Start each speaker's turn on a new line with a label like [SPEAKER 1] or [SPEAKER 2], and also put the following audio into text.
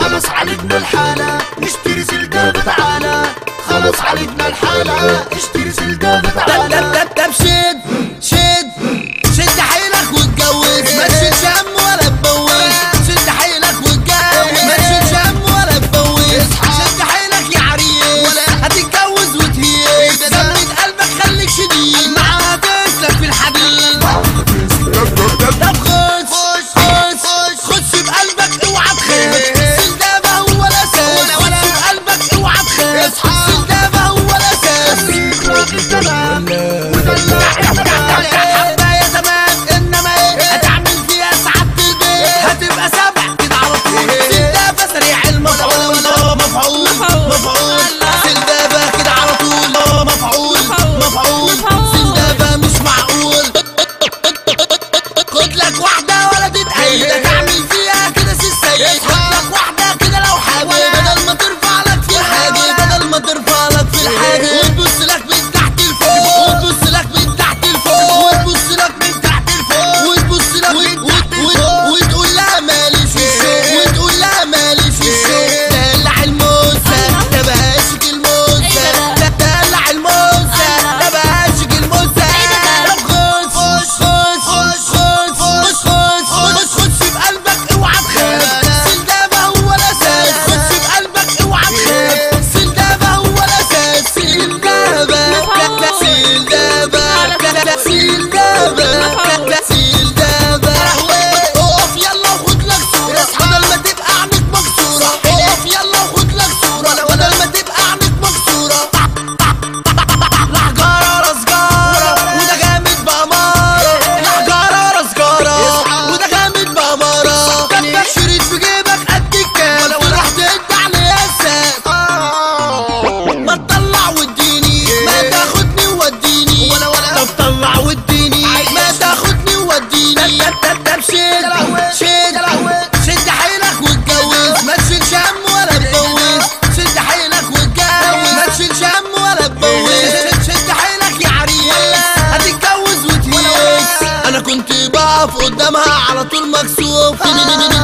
[SPEAKER 1] خلاص عالجنا الحالة اشتري سلدابة تعالى خلاص عالجنا الحالة اشتري سلدابة
[SPEAKER 2] طب
[SPEAKER 1] تعالى
[SPEAKER 2] طب طب طب شد شد شد حيلك واتجوز ما تشيلش هم ولا تبوز شد حيلك واتجوز ما تشيلش هم ولا تبوز شد حيلك يا عريس هتتجوز وتهيس سمت قلبك خليك شديد معاها تسلك في الحديد طب خش خش خش خش بقلبك اوعى تخاف سندابة هو الاساس خش بقلبك اوعى تخاف سندابة هو الاساس حباية تمام انما ايه هتعمل فيها سعادة البيت هتبقى سبع كده على طول سندابة سريع المفعول مفعول مفعول سندابة كده على طول مفعول مفعول سندابة مش معقول خد لك واحدة ولا تتأيد تعمل فيها كده سي السيد خد لك واحدة كده لو حابب بدل ما ترفع لك في الحاجة بدل ما ترفع لك في الحاجة وتبص لك من تحت لفوق وتبص لك من تحت لفوق وتبص لك من تحت لفوق وتبص لك من تحت لفوق وتقول لها ماليش في الشوق وتقول لها ماليش في الشوق دلع الموزة ده بهاشك الموزة ده دلع الموزة ده بهاشك الموزة طب خش خش خش خش خش خش خش خش بقلبك اوعى تخاف سندابة هو الاساس خش بقلبك اوعى تخاف سندابة هو الاساس سندابة سندابة سندابة سندابة اقف يلا وخد لك صورة بدل ما تبقى عينك مكسورة اقف يلا وخد لك صورة بدل ما تبقى عينك مكسورة لحجارة رسجارة وده جامد بأمارة لحجارة رسجارة وده جامد بأمارة كبك شريط في جيبك قد الكام وراح تدع لياسات ما تطلع واديني ما تاخدني ووديني ولا ولا طب طلع واديني ما تاخدني ووديني طب طب شد شد شد حيلك واتجوز ما تشيلش هم ولا تبوز شد حيلك واتجوز ما تشيلش هم ولا تبوز شد حيلك يا عريس هتتجوز وتهيس انا كنت بقف قدامها على طول مكسوف